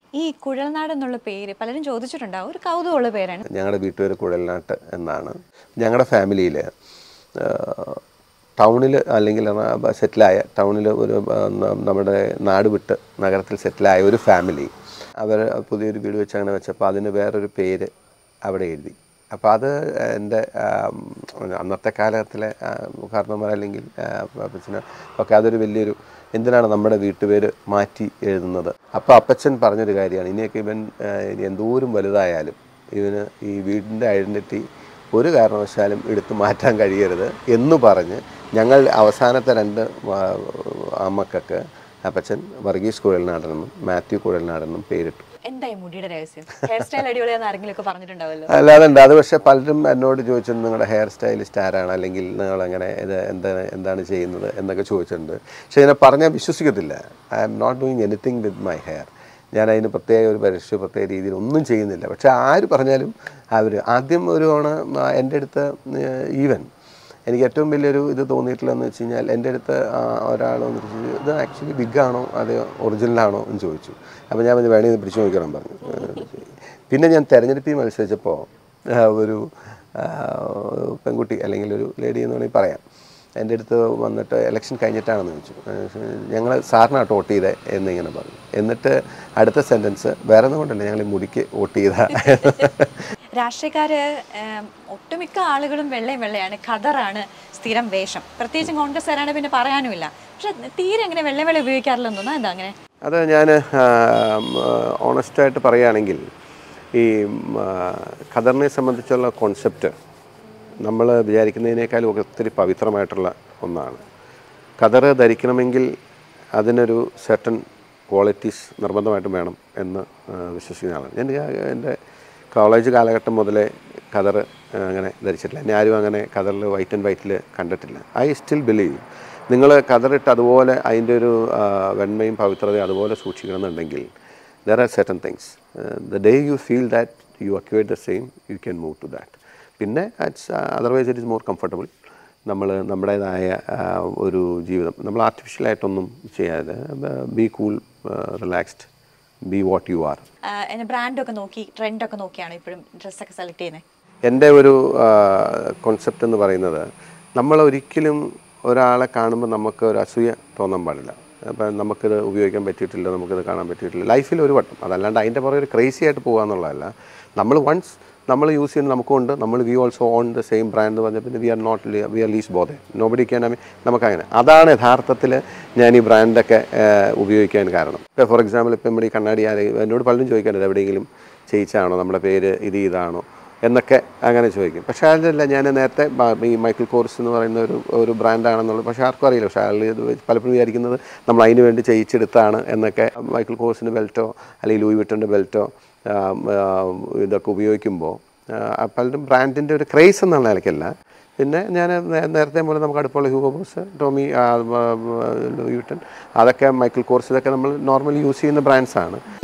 ഈ കുഴൽനാട് എന്നുള്ള പേര് പലരും ചോദിച്ചിട്ടുണ്ടാവും ഒരു കൗതുകമുള്ള പേരാണ് ഞങ്ങളുടെ വീട്ടുപേര് കുഴൽനാട്ട് എന്നാണ് ഞങ്ങളുടെ ഫാമിലിയിൽ ടൗണിൽ അല്ലെങ്കിൽ സെറ്റിലായ ടൗണിൽ ഒരു ആ, ന- നമ്മുടെ നാട് വിട്ട് നഗരത്തിൽ സെറ്റിലായ ഒരു ഫാമിലി അവർ പുതിയൊരു വീട് വെച്ച് അങ്ങനെ വെച്ചപ്പോൾ അതിന് വേറൊരു പേര് അവിടെ എഴുതി അപ്പോൾ അത് എൻ്റെ ആം, അന്നത്തെ കാലത്തിലെ ആ, കാരണവന്മാർ അല്ലെങ്കിൽ അപ്പച്ചന് ഒക്കെ അതൊരു വലിയൊരു എന്തിനാണ് നമ്മുടെ വീട്ടുപേര് മാറ്റി എഴുതുന്നത് അപ്പോൾ അപ്പച്ചൻ പറഞ്ഞൊരു കാര്യമാണ് ഇനിയൊക്കെ ഇവൻ ആ, ഇനി എന്തോരം വലുതായാലും ഇവന് ഈ വീടിൻ്റെ ഐഡൻറ്റിറ്റി ഒരു കാരണവശാലും എടുത്തു മാറ്റാൻ കഴിയരുത് എന്ന് പറഞ്ഞ് ഞങ്ങൾ അവസാനത്തെ രണ്ട് ആ, അമ്മക്കൊക്കെ അപ്പച്ചൻ വർഗീസ് കുഴൽനാടനെന്നും മാത്യു കുഴൽനാടനെന്നും പേരിട്ടു എന്തായി മുടിയുടെ രഹസ്യം ഹെയർ സ്റ്റൈൽ അടിപൊളിയാന്ന് ആരെങ്കിലും ഒക്കെ പറഞ്ഞിട്ടുണ്ടാവല്ലോ അല്ലാതെ ഉണ്ട് അത് പക്ഷേ പലരും എന്നോട് ചോദിച്ചിട്ടുണ്ട് നിങ്ങളുടെ ഹെയർ സ്റ്റൈലിസ്റ്റ് ആരാണ് അല്ലെങ്കിൽ നിങ്ങൾ അങ്ങനെ ഇത് എന്താണ് എന്താണ് ചെയ്യുന്നത് എന്നൊക്കെ ചോദിച്ചിട്ടുണ്ട് പക്ഷേ ഇതിനെ പറഞ്ഞാൽ വിശ്വസിക്കത്തില്ല I am not doing anything with my hair ഞാൻ അതിന് പ്രത്യേക ഒരു പരിരക്ഷ പ്രത്യേക രീതിയിൽ ഒന്നും ചെയ്യുന്നില്ല പക്ഷേ ആര് പറഞ്ഞാലും അവർ ആദ്യം ഒരു തവണ ആ, എൻ്റെ അടുത്ത് ഈവൻ എനിക്ക് ഏറ്റവും വലിയൊരു ഇത് തോന്നിയിട്ടുള്ളതെന്ന് വെച്ച് കഴിഞ്ഞാൽ എൻ്റെ അടുത്ത് ആ, ഒരാൾ വന്നിട്ട് ചോദിച്ചു, ഇത് ആക്ച്വലി ബിഗാണോ അത് ഒറിജിനലാണോ എന്ന് ചോദിച്ചു അപ്പോൾ ഞാൻ പറഞ്ഞു വേണമെങ്കിൽ ഇത് പിടിച്ചു നോക്കണം പറഞ്ഞു ഏഹ് പിന്നെ ഞാൻ തെരഞ്ഞെടുപ്പിൽ മത്സരിച്ചപ്പോൾ ആ, ഒരു ആ, പെൺകുട്ടി അല്ലെങ്കിൽ ഒരു ലേഡി എന്ന് വേണമെങ്കിൽ പറയാം എൻ്റെ അടുത്ത് വന്നിട്ട് ഇലക്ഷൻ കഴിഞ്ഞിട്ടാണെന്ന് ചോദിച്ചു ഞങ്ങൾ സാറിനായിട്ട് വോട്ട് ചെയ്തേ എന്നിങ്ങനെ പറഞ്ഞു എന്നിട്ട് അടുത്ത സെൻറ്റൻസ് വേറെ ഒന്നും കൊണ്ടല്ല ഞങ്ങൾ ഈ മുടിക്ക് വോട്ട് ചെയ്ത രാഷ്ട്രീയക്കാര് ഏം, ഒട്ടുമിക്ക ആളുകളും വെള്ളയും വെള്ളയാണ് ഖദറാണ് സ്ഥിരം വേഷം പ്രത്യേകിച്ചും കോൺഗ്രസ്സുകാരാണ് പിന്നെ പറയാനുമില്ല പക്ഷെ തീരെ അങ്ങനെ വെള്ളയും വെള്ള ഉപയോഗിക്കാറില്ലെന്ന് തോന്നുന്നു എന്താ അങ്ങനെ അത് ഞാൻ ഓണസ്റ്റായിട്ട് പറയുകയാണെങ്കിൽ ഈ ആ, ഖദറിനെ സംബന്ധിച്ചുള്ള കോൺസെപ്റ്റ് നമ്മൾ വിചാരിക്കുന്നതിനേക്കാളും ഒക്കെ ഒത്തിരി പവിത്രമായിട്ടുള്ള ഒന്നാണ് ഖദർ ധരിക്കണമെങ്കിൽ അതിനൊരു സെർട്ടൺ ക്വാളിറ്റീസ് നിർബന്ധമായിട്ടും വേണം എന്ന് ആ, വിശ്വസിക്കുന്ന ആളാണ് ഞാൻ എൻ്റെ കോളേജ് കാലഘട്ടം മുതലേ ഖദർ അങ്ങനെ ധരിച്ചിട്ടില്ല എന്നെ ആരും അങ്ങനെ ഖദറിൽ വൈറ്റ് ആൻഡ് വൈറ്റിൽ കണ്ടിട്ടില്ല ഐ സ്റ്റിൽ ബിലീവ് നിങ്ങൾ ഖദറിട്ട് അതുപോലെ അതിൻ്റെ ഒരു ആ, വെണ്മയും പവിത്രതയും അതുപോലെ സൂക്ഷിക്കണമെന്നുണ്ടെങ്കിൽ there are certain things the day you feel that you acquit the same you can move to that പിന്നെ it's otherwise it is more comfortable നമ്മൾ നമ്മുടേതായ ആ, ഒരു ജീവിതം നമ്മൾ ആർട്ടിഫിഷ്യലായിട്ടൊന്നും ചെയ്യാതെ be cool relaxed be what you are എന്നെ ബ്രാൻഡൊക്കെ നോക്കി ട്രെൻഡൊക്കെ നോക്കിയാണ് ഇപ്പോഴും ഡ്രസ്സൊക്കെ സെലക്ട് ചെയ്യുന്നത് എൻ്റെ ഒരു കോൺസെപ്റ്റ് എന്ന് പറയുന്നത് നമ്മൾ ഒരിക്കലും ഒരാളെ കാണുമ്പോൾ നമുക്ക് ഒരു അസൂയ തോന്നാൻ പാടില്ല അപ്പം നമുക്കിത് ഉപയോഗിക്കാൻ പറ്റിയിട്ടില്ല നമുക്കിത് കാണാൻ പറ്റിയിട്ടില്ല ലൈഫിൽ ഒരു വട്ടം അതല്ലാണ്ട് അതിൻ്റെ പുറകെ ഒരു ക്രേസി ആയിട്ട് പോകുക എന്നുള്ളതല്ല നമ്മൾ വൺസ് നമ്മൾ യൂസ് ചെയ്യുന്ന നമുക്കുണ്ട് നമ്മൾ we also on the same brand എന്ന് പറഞ്ഞാൽ പിന്നെ we are not we are least bothered nobody can I mean നമുക്കങ്ങനെ അതാണ് യഥാർത്ഥത്തിൽ ഞാൻ ഈ ബ്രാൻഡൊക്കെ ഉപയോഗിക്കാൻ കാരണം ഇപ്പോൾ ഫോർ എക്സാമ്പിൾ ഇപ്പം നമ്മുടെ ഈ കണ്ണാടി ആരെങ്കിലും എന്നോട് പലരും ചോദിക്കാനുണ്ട് എവിടെയെങ്കിലും ചെയ്യിച്ചാണോ നമ്മുടെ പേര് ഇത് ഇതാണോ എന്നൊക്കെ അങ്ങനെ ചോദിക്കും പക്ഷേ അതല്ല ഞാൻ നേരത്തെ ബ- ഈ മൈക്കിൾ കോർസ് എന്ന് പറയുന്ന ഒരു ഒരു ബ്രാൻഡാണെന്നുള്ളത് പക്ഷേ ആർക്കും അറിയില്ല പക്ഷേ ആൾ ഇത് പലപ്പോഴും വിചാരിക്കുന്നത് നമ്മൾ അതിന് വേണ്ടി ചെയ്യിച്ചെടുത്താണ് എന്നൊക്കെ മൈക്കിൾ കോഴ്സിൻ്റെ ബെൽറ്റോ അല്ലെങ്കിൽ ലൂയി വിട്ടൻ്റെ ബെൽറ്റോ ഇതൊക്കെ ഉപയോഗിക്കുമ്പോൾ ആ, പലരും ബ്രാൻഡിൻ്റെ ഒരു ക്രേസ് എന്നുള്ള നിലയ്ക്കല്ല പിന്നെ ഞാൻ നേ- നേരത്തെ പോലെ നമുക്ക് അടുപ്പുള്ള ഹ്യൂഗോ ബോസ് ടോമി ആ, ആ, ലൂയി വിട്ടൻ അതൊക്കെ മൈക്കിൾ കോർസ് ഇതൊക്കെ നമ്മൾ നോർമലി യൂസ് ചെയ്യുന്ന ബ്രാൻഡ്സാണ്